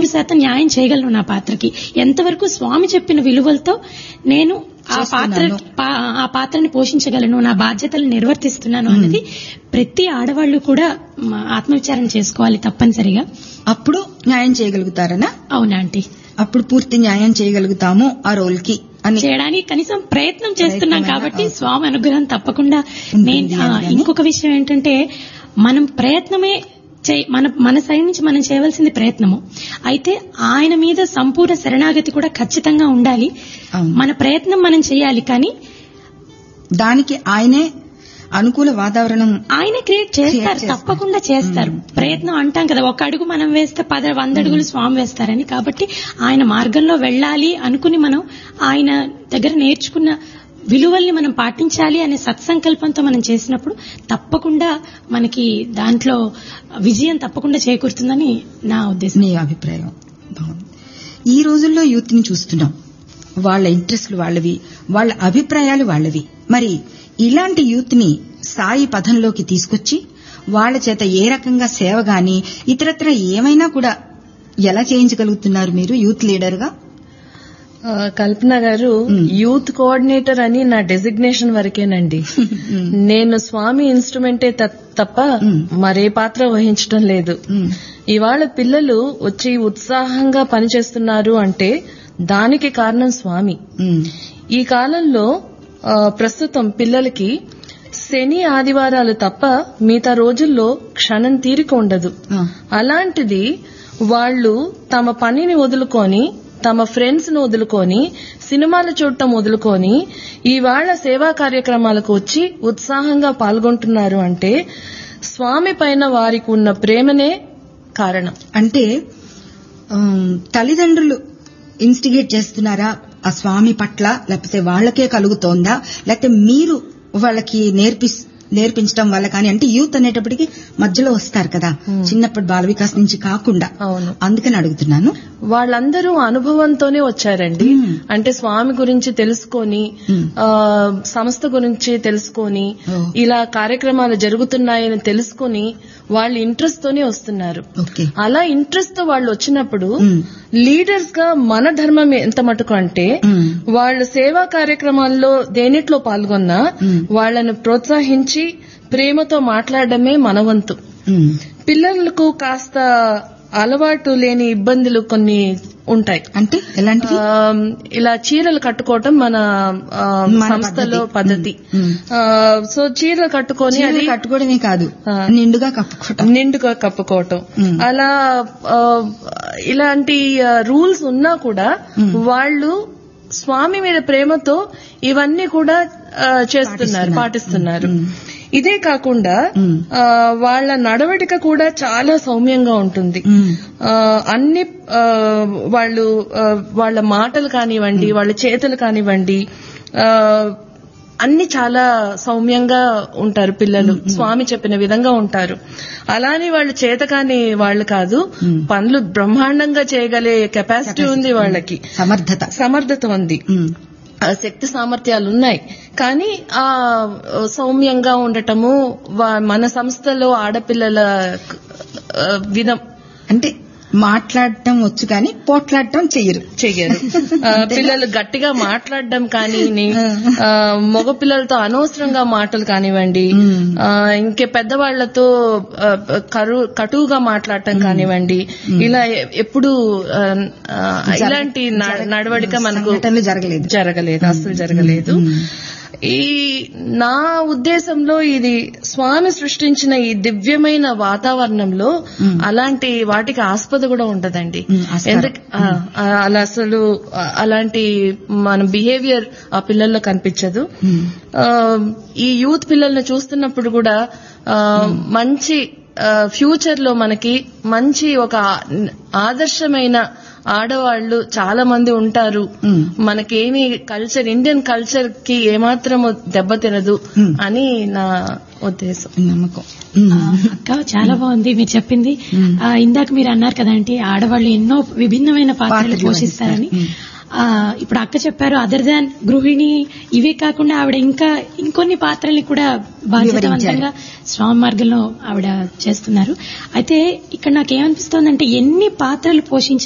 నూరు శాతం న్యాయం చేయగలను నా పాత్రకి ఎంతవరకు స్వామి చెప్పిన విలువలతో నేను ఆ పాత్ర పా- ఆ పాత్రని పోషించగలను నా బాధ్యతలు నిర్వర్తిస్తున్నాను అన్నది ప్రతి ఆడవాళ్లు కూడా మ, ఆత్మవిచారణ చేసుకోవాలి తప్పనిసరిగా అప్పుడు న్యాయం చేయగలుగుతారనా అవునా ఆంటీ అప్పుడు పూర్తి న్యాయం చేయగలుగుతాము ఆ రోల్ కి అని చేయడానికి కనీసం ప్రయత్నం చేస్తున్నాం ప్రయత్నమైనా కాబట్టి అవసరం. స్వామి అనుగ్రహం తప్పకుండా ఉంటుంది నేను ఆ, అని కానీ. ఇంకొక విషయం ఏంటంటే మనం ప్రయత్నమే చేయ- మన మన సైడ్ నుంచి మనం చేయవలసింది ప్రయత్నము అయితే ఆయన మీద సంపూర్ణ శరణాగతి కూడా ఖచ్చితంగా ఉండాలి అవును. మన ప్రయత్నం మనం చేయాలి కానీ దానికి ఆయనే అనుకూల వాతావరణం ఆయనే క్రియేట్ చేస్తారు చేస్తారు. తప్పకుండా చేస్తారు ప్రయత్నం అంటాం కదా ఒక అడుగు మనం వేస్తే పద వంద అడుగులు స్వామి వేస్తారని కాబట్టి ఆయన మార్గంలో వెళ్ళాలి అనుకుని మనం ఆయన దగ్గర నేర్చుకున్న విలువల్ని మనం పాటించాలి అనే సత్సంకల్పంతో మనం చేసినప్పుడు తప్పకుండా మనకి దాంట్లో విజయం తప్పకుండా చేకూరుతుందని నా ఉద్దేశం నీ అభిప్రాయం బాగుంది ఈ రోజుల్లో యూత్ ని చూస్తున్నాం వాళ్ళ ఇంట్రెస్ట్లు వాళ్ళవి వాళ్ళ అభిప్రాయాలు వాళ్ళవి మరి ఇలాంటి యూత్ ని సాయి పథంలోకి తీసుకొచ్చి వాళ్ళ చేత ఏ రకంగా సేవ గాని ఇతరత్ర ఏమైనా కూడా ఎలా చేయించగలుగుతున్నారు మీరు యూత్ లీడర్ గా ఆ, కల్పన గారు యూత్ కోఆర్డినేటర్ అని నా డెసిగ్నేషన్ వరకేనండి నేను స్వామి ఇన్స్ట్రుమెంటే త- తప్ప మరే పాత్ర వహించడం లేదు ఇవాళ పిల్లలు వచ్చి ఉత్సాహంగా పనిచేస్తున్నారు అంటే దానికి కారణం స్వామి ఈ కాలంలో ఆ, ప్రస్తుతం పిల్లలకి శని ఆదివారాలు తప్ప మిగతా రోజుల్లో క్షణం తీరిక ఉండదు అలాంటిది వాళ్ళు తమ పనిని వదులుకొని తమ ఫ్రెండ్స్ ను వదులుకొని సినిమాలు చూడటం వదులుకొని ఇవాళ సేవా కార్యక్రమాలకు వచ్చి ఉత్సాహంగా పాల్గొంటున్నారు అంటే స్వామి పైన వారికి ఉన్న ప్రేమనే కారణం అంటే ఆమ్, తల్లిదండ్రులు ఇన్స్టిగేట్ చేస్తున్నారా ఆ స్వామి పట్ల లేకపోతే వాళ్ళకే కలుగుతోందా లేకపోతే మీరు వాళ్ళకి నేర్పి నేర్పించడం వల్ల కానీ అంటే యూత్ అనేటప్పటికి మధ్యలో వస్తారు కదా చిన్నప్పటి బాల వికాస్ నుంచి కాకుండా అవును అందుకని అడుగుతున్నాను వాళ్ళందరూ అనుభవంతోనే వచ్చారండి అంటే స్వామి గురించి తెలుసుకొని ఆ, సంస్థ గురించి తెలుసుకొని ఓ. ఇలా కార్యక్రమాలు జరుగుతున్నాయని తెలుసుకొని వాళ్ళు ఇంట్రెస్ట్ తోనే వస్తున్నారు ఓకే అలా ఇంట్రెస్ట్ తో వాళ్ళు వచ్చినప్పుడు మ్. లీడర్స్ గా మన ధర్మం ఎంత మటుకు అంటే మ్. వాళ్ళ సేవా కార్యక్రమాల్లో దేనిట్లో పాల్గొన్నా మ్. వాళ్ళను ప్రోత్సహించి ప్రేమతో మాట్లాడడమే మన వంతు ఉమ్, పిల్లలకు కాస్త అలవాటు లేని ఇబ్బందులు కొన్ని ఉంటాయి అంటే ఎలాంటివి ఆ, ఇలా చీరలు కట్టుకోవటం మన ఆ, మన సంస్థలో పద్ధతి. పద్ధతి మ్. ఆ, సో చీరలు కట్టుకొని చీరలు అది కట్టుకోవడమే కాదు ఆ. నిండుగా కప్పుకోవటం నిండుగా కప్పుకోవటం మ్. అలా ఆ, ఇలాంటి రూల్స్ ఉన్నా కూడా వాళ్ళు స్వామి మీద ప్రేమతో ఇవన్నీ కూడా ఆ, చేస్తున్నారు పాటిస్తున్నారు ఇదే కాకుండా మ్. ఆ, వాళ్ళ నడవడిక కూడా చాలా సౌమ్యంగా ఉంటుంది మ్. ఆ, అన్ని ఆ, వాళ్ళు ఆ, వాళ్ళ మాటలు కానివ్వండి వాళ్ళ చేతులు కానివ్వండి ఆ, అన్ని చాలా సౌమ్యంగా ఉంటారు పిల్లలు స్వామి చెప్పిన విధంగా ఉంటారు అలానే వాళ్ళు చేతకాని వాళ్ళు కాదు పనులు బ్రహ్మాండంగా చేయగలే కెపాసిటీ ఉంది వాళ్ళకి సమర్థత సమర్థత ఉంది ఉమ్, ఆ శక్తి సామర్థ్యాలు ఉన్నాయి కానీ ఆ సౌమ్యంగా ఉండటము వా- మన సంస్థలో ఆడపిల్లల ఆ, విధం అంటే మాట్లాడటం వచ్చు కానీ పోట్లాడటం చెయ్యరు చెయ్యరు ఆ, పిల్లలు గట్టిగా మాట్లాడడం కానీ ఆ, మగ పిల్లలతో అనవసరంగా మాటలు కానివ్వండి ఆ, ఇంకే పెద్దవాళ్లతో ఆ, కరు కటువుగా మాట్లాడటం కానివ్వండి ఇలా ఎ- ఎప్పుడు ఆ, ఆ, ఇలాంటి న- నడవడిక మనకు సంఘటనలు జరగలేదు జరగలేదు అస్సలు జరగలేదు ఈ నా ఉద్దేశంలో ఇది స్వామి సృష్టించిన ఈ దివ్యమైన వాతావరణంలో అలాంటి వాటికి ఆస్పద కూడా ఉండదండి ఉమ్, ఆస్కారం. ఎందుకు ఆ, ఆ, అలా అసలు ఆ, అలాంటి మన బిహేవియర్ ఆ పిల్లల్లో కనిపించదు ఆ, ఈ యూత్ పిల్లల్ని చూస్తున్నప్పుడు కూడా ఆ, మంచి ఫ్యూచర్ లో మనకి మంచి ఒక ఆ- ఆదర్శమైన ఆడవాళ్లు చాలా మంది ఉంటారు మ్. మనకేమి కల్చర్ ఇండియన్ కల్చర్ కి ఏమాత్రము దెబ్బతినదు అని నా ఉద్దేశం నమ్మకం ఆ, అక్క చాలా బాగుంది మీరు చెప్పింది ఆ, ఇందాక మీరు అన్నారు కదండి ఆడవాళ్ళు ఎన్నో విభిన్నమైన పాత్రలు పాత్రలు పోషిస్తారని ఆ, ఇప్పుడు అక్క చెప్పారు అదర్ దాన్ గృహిణి ఇవే కాకుండా ఆవిడ ఇంకా ఇంకొన్ని పాత్రల్ని కూడా బాధ్యతవంతంగా స్వామి మార్గంలో ఆవిడ చేస్తున్నారు అయితే ఇక్కడ నాకు ఏమనిపిస్తోందంటే ఎన్ని పాత్రలు పోషించిన